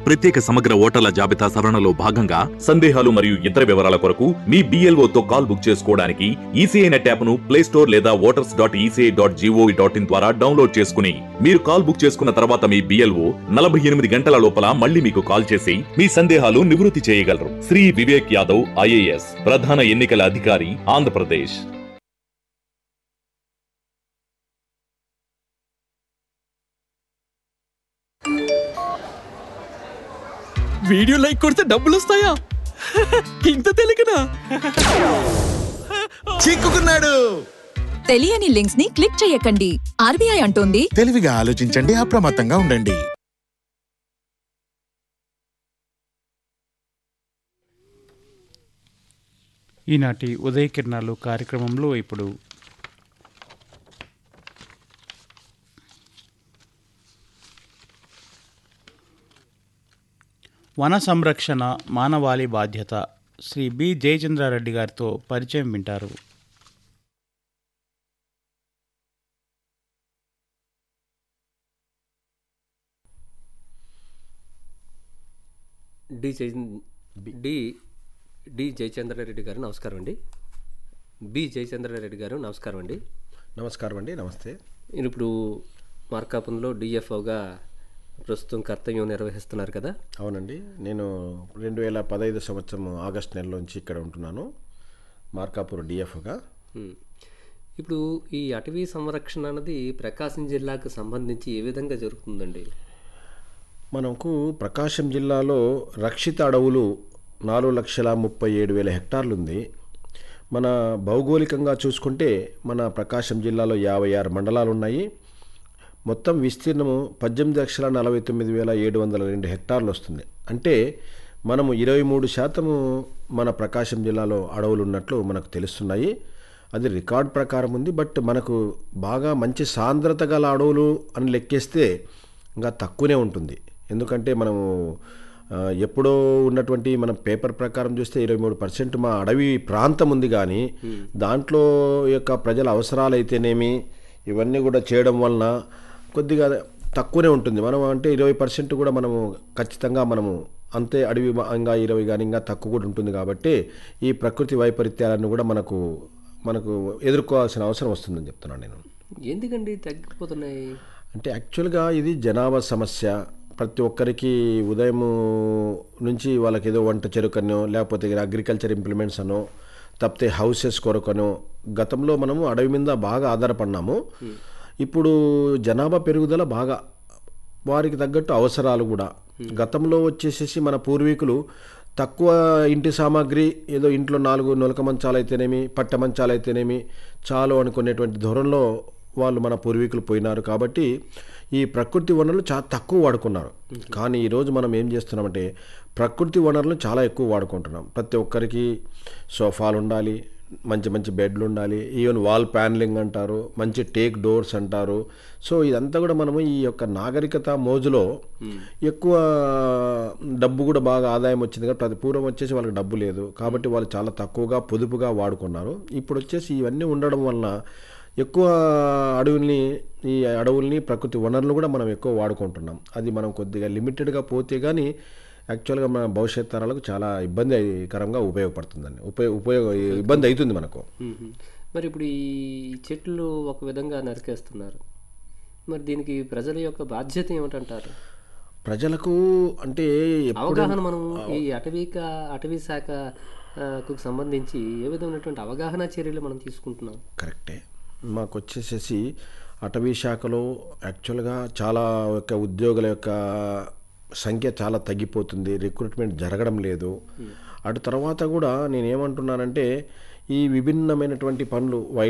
ప్రత్యేక సమగ్ర ఓటర్ల జాబితా సవరణలో భాగంగా సందేహాలు మరియు ఇతర వివరాల కొరకు మీ BLO తో కాల్ బుక్ చేసుకోవడానికి ఈసీఐ నెట్ యాప్ను ప్లే స్టోర్ లేదా voters dot ECI dot G O V dot in ద్వారా డౌన్లోడ్ చేసుకుని మీరు కాల్ బుక్ చేసుకున్న తర్వాత మీ బిఎల్ఓ నలభై ఎనిమిది గంటల లోపల మళ్ళీ మీకు కాల్ చేసి మీ సందేహాలు నివృత్తి చేయగలరు శ్రీ వివేక్ యాదవ్ ఐఏఎస్ ప్రధాన ఎన్నికల అధికారి ఆంధ్రప్రదేశ్ వీడియో లైక్ కొడితే డబ్బులు వస్తాయా ఇంత తెలియకనా చిక్కుకున్నాడు తెలియని లింక్స్ ని క్లిక్ చేయకండి ఆర్బీఐ అంటోంది తెలివిగా ఆలోచించండి అప్రమత్తంగా ఉండండి ఈనాటి ఉదయ కిరణాలు కార్యక్రమంలో ఇప్పుడు వన సంరక్షణ మానవాళి బాధ్యత శ్రీ బి జయచంద్రారెడ్డి గారితో పరిచయం వింటారు D Jaya D D Jayachandra Reddy గారు నమస్కారం అండి బి జయచంద్రారెడ్డి గారు నమస్కారం అండి నమస్కారం అండి నమస్తే మీరు ఇప్పుడు మార్కాపురంలో డిఎఫ్ఓగా ప్రస్తుతం కర్తవ్యం నిర్వహిస్తున్నారు కదా అవునండి నేను రెండు వేల పదహైదు సంవత్సరం ఆగస్ట్ నెలలోంచి ఇక్కడ ఉంటున్నాను మార్కాపూర్ డిఎఫ్గా ఉమ్. ఇప్పుడు ఈ అటవీ సంరక్షణ అన్నది ప్రకాశం జిల్లాకు సంబంధించి ఏ విధంగా జరుగుతుందండి మనకు ప్రకాశం జిల్లాలో రక్షిత అడవులు నాలుగు లక్షల ముప్పై ఏడు వేల హెక్టార్లు ఉంది మన భౌగోళికంగా చూసుకుంటే మన ప్రకాశం జిల్లాలో యాభై ఆరు మండలాలు ఉన్నాయి మొత్తం విస్తీర్ణము పద్దెనిమిది లక్షల నలభై తొమ్మిది వేల ఏడు వందల రెండు హెక్టార్లు వస్తుంది అంటే మనము ఇరవై మూడు శాతము మన ప్రకాశం జిల్లాలో అడవులు ఉన్నట్లు మనకు తెలుస్తున్నాయి అది రికార్డ్ ప్రకారం ఉంది బట్ మనకు బాగా మంచి సాంద్రత గల అడవులు అని లెక్కేస్తే ఇంకా తక్కువనే ఉంటుంది ఎందుకంటే మనము ఆ, ఎప్పుడో ఉన్నటువంటి మనం పేపర్ ప్రకారం చూస్తే ఇరవై మూడు పర్సెంట్ మా అడవి ప్రాంతం ఉంది కానీ దాంట్లో యొక్క ప్రజల అవసరాలు అయితేనేమి ఇవన్నీ కూడా చేయడం వలన కొద్దిగా తక్కువనే ఉంటుంది మనం అంటే ఇరవై పర్సెంట్ కూడా మనము ఖచ్చితంగా మనము అంతే అడవి మ- ఇంకా ఇరవై కానీ ఇంకా తక్కువ కూడా ఉంటుంది కాబట్టి ఈ ప్రకృతి వైపరీత్యాలను కూడా మనకు మనకు ఎదుర్కోవాల్సిన అవసరం వస్తుందని చెప్తున్నాను నేను ఎందుకండి తగ్గిపోతున్నాయి అంటే యాక్చువల్గా ఇది జనాభా సమస్య ప్రతి ఒక్కరికి ఉదయం నుంచి వాళ్ళకి ఏదో వంట చెరుకనో లేకపోతే అగ్రికల్చర్ ఇంప్లిమెంట్స్ అనో తప్పితే హౌసెస్ కొరకనో గతంలో మనము అడవి మీద బాగా ఆధారపడినాము ఇప్పుడు జనాభా పెరుగుదల బాగా వారికి తగ్గట్టు అవసరాలు కూడా గతంలో వచ్చేసేసి మన పూర్వీకులు తక్కువ ఇంటి సామాగ్రి ఏదో ఇంట్లో నాలుగు నొలక మంచాలు అయితేనేమి పట్టె మంచాలు అయితేనేమి చాలు అనుకునేటువంటి ధోరణిలో వాళ్ళు మన పూర్వీకులు పోయినారు కాబట్టి ఈ ప్రకృతి వనరులు చాలా తక్కువ వాడుకున్నారు కానీ ఈరోజు మనం ఏం చేస్తున్నామంటే ప్రకృతి వనరులను చాలా ఎక్కువ వాడుకుంటున్నాం ప్రతి ఒక్కరికి సోఫాలు ఉండాలి మంచి మంచి బెడ్లు ఉండాలి ఈవెన్ వాల్ ప్యానలింగ్ అంటారు మంచి టేక్ డోర్స్ అంటారు సో ఇదంతా కూడా మనము ఈ యొక్క నాగరికత మోజులో ఎక్కువ డబ్బు కూడా బాగా ఆదాయం వచ్చింది కాబట్టి అది పూర్వం వచ్చేసి వాళ్ళకి డబ్బు లేదు కాబట్టి వాళ్ళు చాలా తక్కువగా పొదుపుగా వాడుకున్నారు ఇప్పుడు వచ్చేసి ఇవన్నీ ఉండడం వలన ఎక్కువ అడవుల్ని ఈ అడవుల్ని ప్రకృతి వనరులను కూడా మనం ఎక్కువ వాడుకుంటున్నాం అది మనం కొద్దిగా లిమిటెడ్గా పోతే కానీ యాక్చువల్గా మన భవిష్యత్ తరాలకు చాలా ఇబ్బందికరంగా ఉపయోగపడుతుందండి ఉపయోగ ఉపయోగ ఇబ్బంది అవుతుంది మనకు మ్మ్. మరి ఇప్పుడు ఈ చెట్లు ఒక విధంగా నరికేస్తున్నారు మరి దీనికి ప్రజల యొక్క బాధ్యత ఏమిటంటారు ప్రజలకు అంటే ఎప్పుడు అవగాహన మనం ఈ అటవీక అటవీ శాఖ ఆ, కు సంబంధించి ఏ విధమైనటువంటి అవగాహన చర్యలు మనం తీసుకుంటున్నాం కరెక్టే మాకు వచ్చేసేసి అటవీ శాఖలో యాక్చువల్గా చాలా యొక్క ఉద్యోగుల యొక్క సంఖ్య చాలా తగ్గిపోతుంది రిక్రూట్మెంట్ జరగడం లేదు అటు తర్వాత కూడా నేనేమంటున్నానంటే ఈ విభిన్నమైనటువంటి పనులు వై